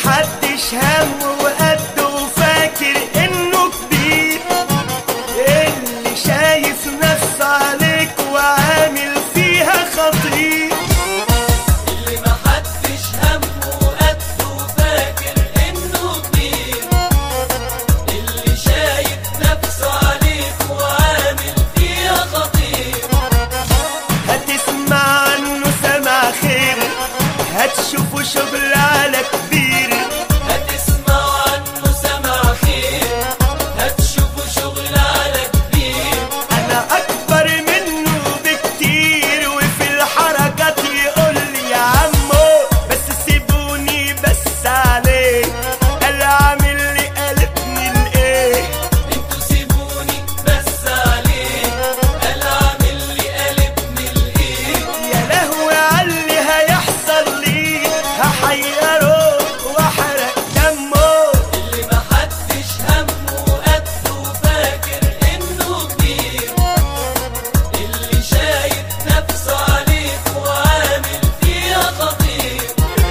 محدش همه وقده وفاكر انه كبير اللي شايف نفسه عليك وعامل فيها خطير اللي محدش همه قده فاكر انه كبير اللي شايف نفسه عليك وعامل فيها خطير هتسمع عنه سمع خير هتشوفه شغل على كبير هتسمع عنه سمع خير هتشوفوا شغل على كبير انا اكبر منه بكتير وفي الحركات يقول لي يا عمو بس سيبوني بس عليه قال عامل لي قلبني الايه انتوا سيبوني بس عليه قال عامل لي قلبني الايد يا لهوي عاللي هيحصل لي هحيره واحرق دمه اللي محدش همه قده فاكر انه كبير اللي شايف نفسه عليك وعامل فيها خطير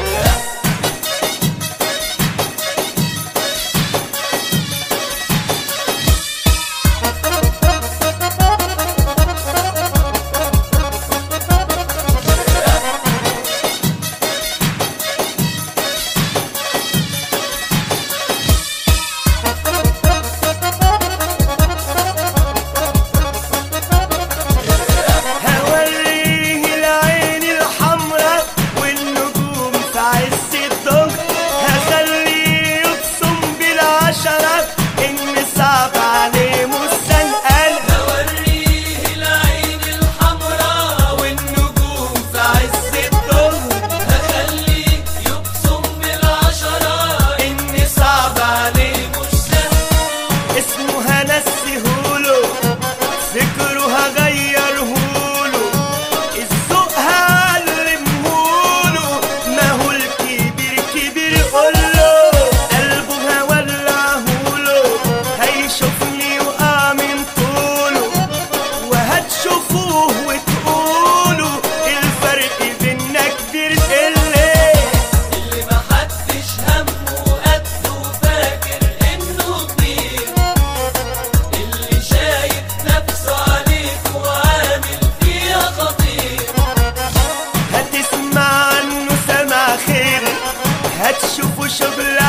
هوريه العين الحمراء والنجوم في عز الظهر هخليه يبصم بالعشرة إن صعب عليه مستنقل هوريه العين الحمراء والنجوم في عز الظهر هخليه يبصم بالعشرة إن صعب عليه مش سهل اسمه هنسهوله فكره هغيرهوله الذوق هعلمهوله ما هو الكبير كبير قوله قلبه هولعهوله هيشوفني وقع من طوله وهتشوفوه وتقولوا الفرق بينا كبير الليل اللي محدش همه قده فاكر انه كبير اللي شايف نفسه عليك وعامل فيها خطير هتسمع عنه سمع خير هتشوفوا شغل